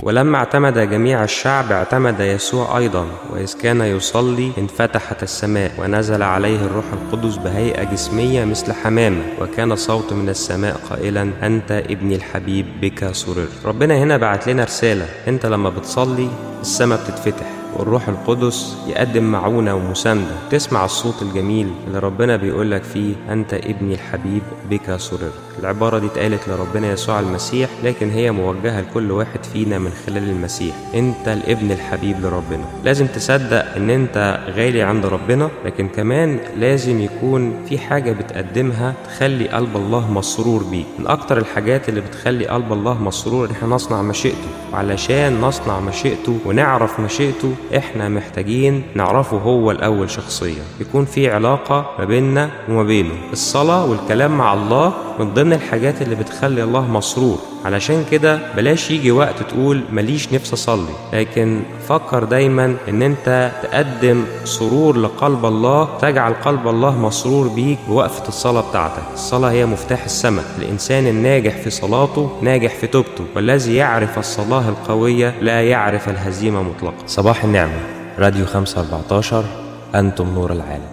ولما اعتمد جميع الشعب اعتمد يسوع أيضا وإذ كان يصلي انفتحت السماء ونزل عليه الروح القدس بهيئة جسمية مثل حمامة وكان صوت من السماء قائلا أنت ابني الحبيب بك سررت ربنا هنا بعت لنا رسالة أنت لما بتصلي السماء بتتفتح والروح القدس يقدم معونة ومساندة تسمع الصوت الجميل اللي ربنا بيقول لك فيه أنت ابني الحبيب بك سررت العبارة دي اتقالت لربنا يسوع المسيح لكن هي موجهة لكل واحد فينا من خلال المسيح أنت الابن الحبيب لربنا لازم تصدق أن أنت غالي عند ربنا لكن كمان لازم يكون في حاجة بتقدمها تخلي قلب الله مسرور بيك من أكتر الحاجات اللي بتخلي قلب الله مسرور إن احنا نصنع مشيئته وعلشان نصنع مشيئته ونعرف مشيئته احنا محتاجين نعرفه هو الاول شخصيا يكون في علاقه ما بيننا وما بينه الصلاه والكلام مع الله من ضمن الحاجات اللي بتخلي الله مسرور علشان كده بلاش يجي وقت تقول ماليش نفس اصلي لكن فكر دايما ان انت تقدم سرور لقلب الله تجعل قلب الله مسرور بيك بوقفة الصلاة بتاعتك الصلاة هي مفتاح السماء الانسان الناجح في صلاته ناجح في توبته والذي يعرف الصلاة القوية لا يعرف الهزيمة مطلقا صباح النعمة راديو 514 أنتم نور العالم